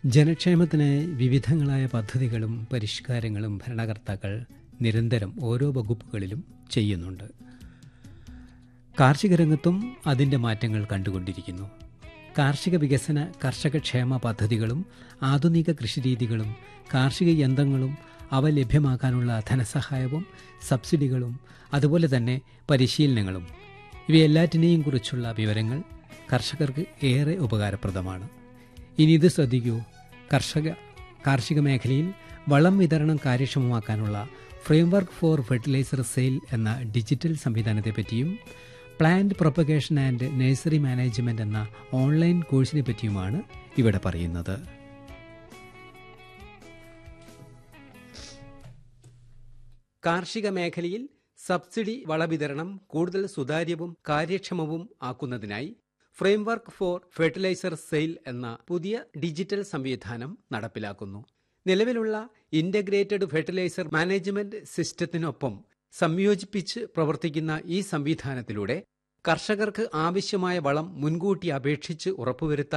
ജനക്ഷേമത്തിനായി വിവിധങ്ങളായ പദ്ധതികളും പരിഷ്കാരങ്ങളും ഭരണകർത്താക്കൾ നിരന്തരം ഓരോ വകുപ്പുകളിലും ചെയ്യുന്നുണ്ട് കാർഷിക രംഗത്തും അതിൻ്റെ മാറ്റങ്ങൾ കണ്ടുകൊണ്ടിരിക്കുന്നു കാർഷിക വികസന കർഷകക്ഷേമ പദ്ധതികളും ആധുനിക കൃഷിരീതികളും കാർഷിക യന്ത്രങ്ങളും അവ ലഭ്യമാക്കാനുള്ള ധനസഹായവും സബ്സിഡികളും അതുപോലെ തന്നെ പരിശീലനങ്ങളും ഇവയെല്ലാറ്റിനെയും കുറിച്ചുള്ള വിവരങ്ങൾ കർഷകർക്ക് ഏറെ ഉപകാരപ്രദമാണ് ഇനി ഇത് ശ്രദ്ധിക്കൂ കർഷക കാർഷിക മേഖലയിൽ വളം വിതരണം കാര്യക്ഷമമാക്കാനുള്ള ഫ്രെയിംവർക്ക് ഫോർ ഫെർട്ടിലൈസർ സെയിൽ എന്ന ഡിജിറ്റൽ സംവിധാനത്തെപ്പറ്റിയും plant propagation and nursery management എന്ന ഓൺലൈൻ കോഴ്സിനെ പറ്റിയുമാണ് ഇവിടെ പറയുന്നത് കാർഷിക മേഖലയിൽ സബ്സിഡി വളവിതരണം കൂടുതൽ സുതാര്യവും കാര്യക്ഷമവും ആക്കുന്നതിനായി ഫ്രെയിംവർക്ക് ഫോർ ഫെർട്ടിലൈസർ സെയിൽ എന്ന പുതിയ ഡിജിറ്റൽ സംവിധാനം നടപ്പിലാക്കുന്നു നിലവിലുള്ള ഇന്റഗ്രേറ്റഡ് ഫെർട്ടിലൈസർ മാനേജ്മെന്റ് സിസ്റ്റത്തിനൊപ്പം സംയോജിപ്പിച്ച് പ്രവർത്തിക്കുന്ന ഈ സംവിധാനത്തിലൂടെ കർഷകർക്ക് ആവശ്യമായ വളം മുൻകൂട്ടി അപേക്ഷിച്ച് ഉറപ്പുവരുത്താൻ